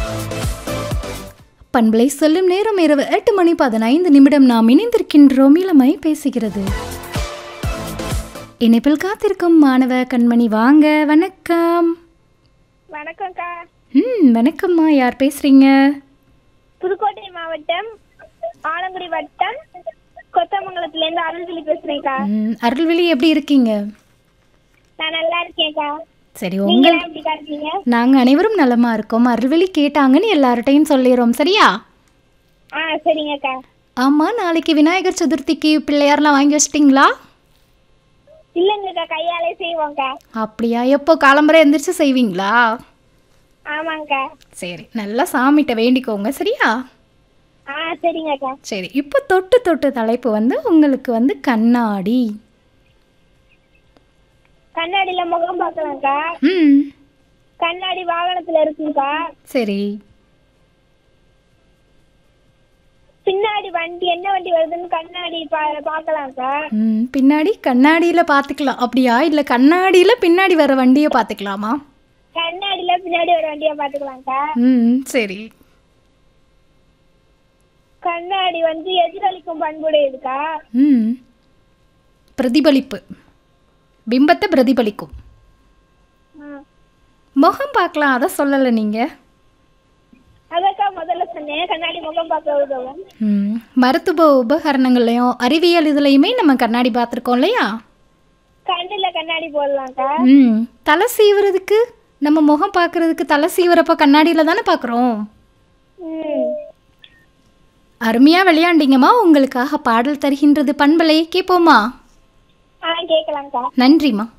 பண்பலை சொல்லும் நேரம் இரவு எட்டு மணி பதினைந்து நிமிடம் நாம் இணைந்திருக்கின்றோம் இளமை பேசுகிறது இணைப்பில் காத்திருக்கும் மாணவ கண்மணி வாங்க வணக்கம் வணக்கம்க்கா ம் வணக்கம்மா யார் பேசுறீங்க புதுக்கோட்டை மாவட்டம் ஆலங்குடி வட்டம் கொத்தமங்கலத்துலேருந்து அருள்விழி பேசுறேன்க்கா ம், அருள்விழி எப்படி இருக்கீங்க நான் நல்லா இருக்கேன்க்கா சரி நீங்க உங்கள் எல்லாம் எப்படிக்கா இருக்கீங்க நாங்கள் அனைவரும் நலமா இருக்கோம் அருள்விழி கேட்டாங்கன்னு எல்லார்ட்டையும் சொல்லிடுறோம் சரியா ஆ சரிங்கக்கா ஆமாம் நாளைக்கு விநாயகர் சதுர்த்திக்கு பிள்ளையார்லாம் வாங்கி வச்சிட்டிங்களா இல்லைங்கக்கா கையாலே செய்வோம்க்கா அப்படியா எப்போ காலம்பரை எந்திரிச்சு செய்வீங்களா ஆமாங்கக்கா சரி நல்லா சாமிகிட்ட வேண்டிக்கோங்க சரியா ஆ சரிங்கக்கா சரி இப்போ தொட்டு தொட்டு தலைப்பு வந்து உங்களுக்கு வந்து கண்ணாடி கண்ணாடியில முகம் பார்க்கலாம்க்கா ம் கண்ணாடி வாகனத்துல இருக்குங்கக்கா சரி பின்னாடி வண்டி என்ன வண்டி வருதுன்னு கண்ணாடி பா பார்க்கலாம்க்கா ம் பின்னாடி கண்ணாடியில் பார்த்துக்கலாம் அப்படியா இல்லை கண்ணாடியில் பின்னாடி வர வண்டியை பார்த்துக்கலாமா கண்ணாடியில பின்னாடி ஒரு வண்டியை பார்த்துக்கலாம்க்கா ம் சரி கண்ணாடி வந்து எதிரொலிக்கும் பண்புடையதுக்கா ம் பிரதிபலிப்பு பிம்பத்தை பிரதிபலிக்கும் ஆ. முகம் பார்க்கலாம் அதை சொல்லலை நீங்கள் அதக்கா முதல்ல சொன்னேன் கண்ணாடி முகம் பார்க்க உதவும் ம் மருத்துவ உபகரணங்கள்லையும் அறிவியல் இதுலையுமே நம்ம கண்ணாடி பார்த்துருக்கோம் இல்லையா கண்ணுல கண்ணாடி போடலாம்க்கா ம் தலை சீவுறதுக்கு நம்ம முகம் பார்க்கறதுக்கு தலை சீவுறப்ப கண்ணாடியில் தானே பார்க்குறோம் ம் அருமையாக விளையாண்டிங்கம்மா உங்களுக்காக பாடல் தருகின்றது பண்பலை கேட்போமா ஆ கேட்கலாம்க்கா நன்றிம்மா